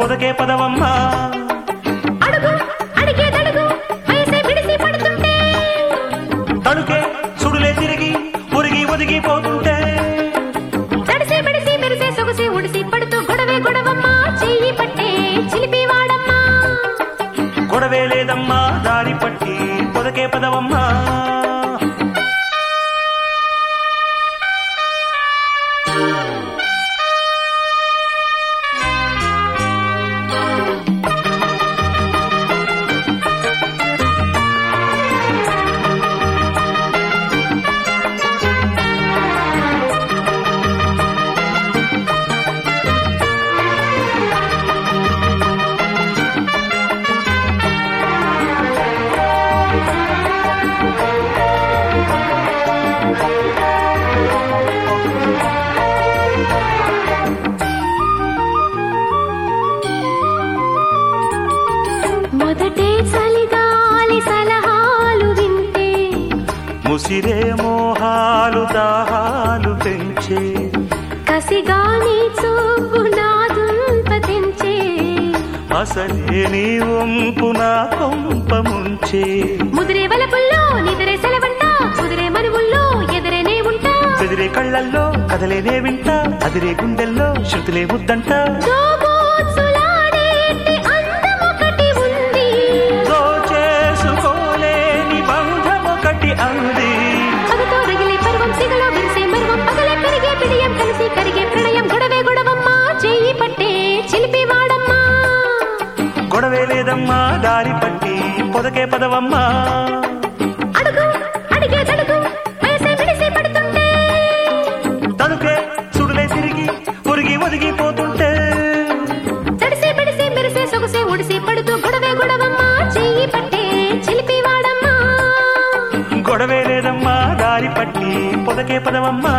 పొదకే పదవమ్మా అడుగు అడిగేదడుగు వయసే విడిసి పడుతుంటే తడుకే సుడులే తిరిగి ఒరిగి ఒదిగిపోతుంటే తడిసి బిడిసి మెరిసే సొగసి ఉడిసి పడుతూ గొడవే గొడవమ్మా చెయ్యి పట్టే చిలిపి వాడమ్మా గొడవే లేదమ్మా దారి పట్టి పొదకే పదవమ్మా మొదటే చలిగాలి సలహాలు వింటే ముసిరే మోహాలు దాహాలు పెంచే కసిగాని చూపు నాదుంప తెంచే అసలే నీ వంపు నా కొంప ముంచే ముదిరే వలపుల్లో నిదిరే సెలవంట కుదిరే మనువుల్లో ఎదురేనే ఉంటా చెదిరే కళ్ళల్లో కదలేనే వింటా అదిరే గుండెల్లో శృతులే ముద్దంట దోబూచులాడేటి అందమొకటి ఉంది దోచేసుకోలేని బంధం ఒకటి అంది పగతో రగిలే పర్వం సిగలో విరిసే మర్వం పగలే పెరిగే పిడియం కలిసి కరిగే ప్రణయం గొడవే గొడవమ్మా చెయ్యి పట్టే చిలిపి వాడమ్మా గొడవే లేదమ్మా దారి పట్టి పొదకే పదవమ్మా అడుగు అడిగేదడుగు వయసే విడిసి పడుతుంటే తడుకే సుడులే తిరిగి ఒరిగి ఒదిగిపోతుంటే తడిసి పిడిసి మెరిసే సొగసే ఉడిసి పడుతూ గొడవే గొడవమ్మా చెయ్యి పట్టే చిలిపి వాడమ్మా గొడవే లేదమ్మా దారి పట్టి పొదకే పదవమ్మా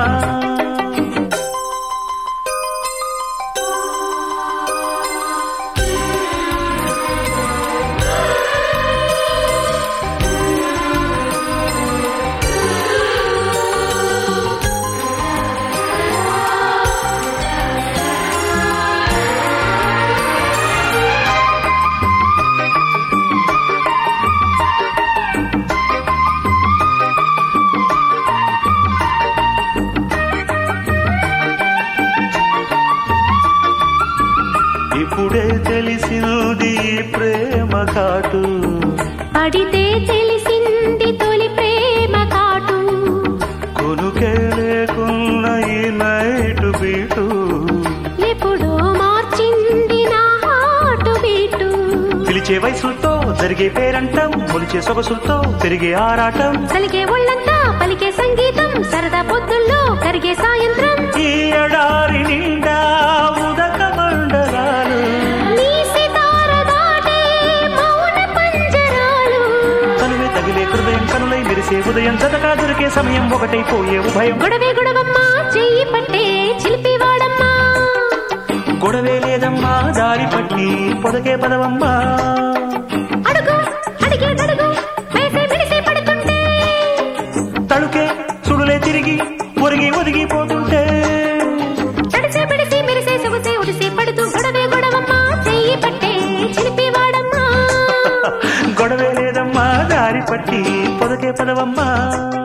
ఇప్పుడే తెలిసింది ఈ ప్రేమ ఘాటు పడితే తెలిసింది తొలి ప్రేమ కాటు కొనుకే లేకున్న ఈ నైటు బీటు ఎప్పుడో మార్చింది నా హాటు బీటు పిలిచే వయసుతో జరిగే పేరంటం కొలిచే సొగసులతో పెరిగే ఆరాటం సలిగే ఒళ్ళంతా పలికే సంగీతం సరదా పొద్దుల్లో కరిగే సాయంత్రం ఈ ఎడారి నిండా ఉదక మండలాలు నీ సితార దాటే మౌన పంజరాలు కనువే తగిలే హృదయం కనులై మెరిసే ఉదయం జతగా దొరికే సమయం ఒకటైపోయే ఉభయం గొడవే గొడవమ్మా చెయ్యి పట్టే చిలిపి వాడమ్మా గొడవే లేదమ్మా దారి పట్టి పొదకే పదవమ్మా అడుగు అడిగేదడుగు వేసే విడిసే పడుతుంటే తడుకే సుడులే తిరిగి ఒరిగి ఒదిగిపోతుంటే తడిసే పిడిసి మెరిసే సొగసే ఉడిసి పడుతూ గొడవే గొడవమ్మా చెయ్యి పట్టే చిలిపి వాడమ్మా గొడవే లేదమ్మా దారి పట్టి పొదకే పదవమ్మా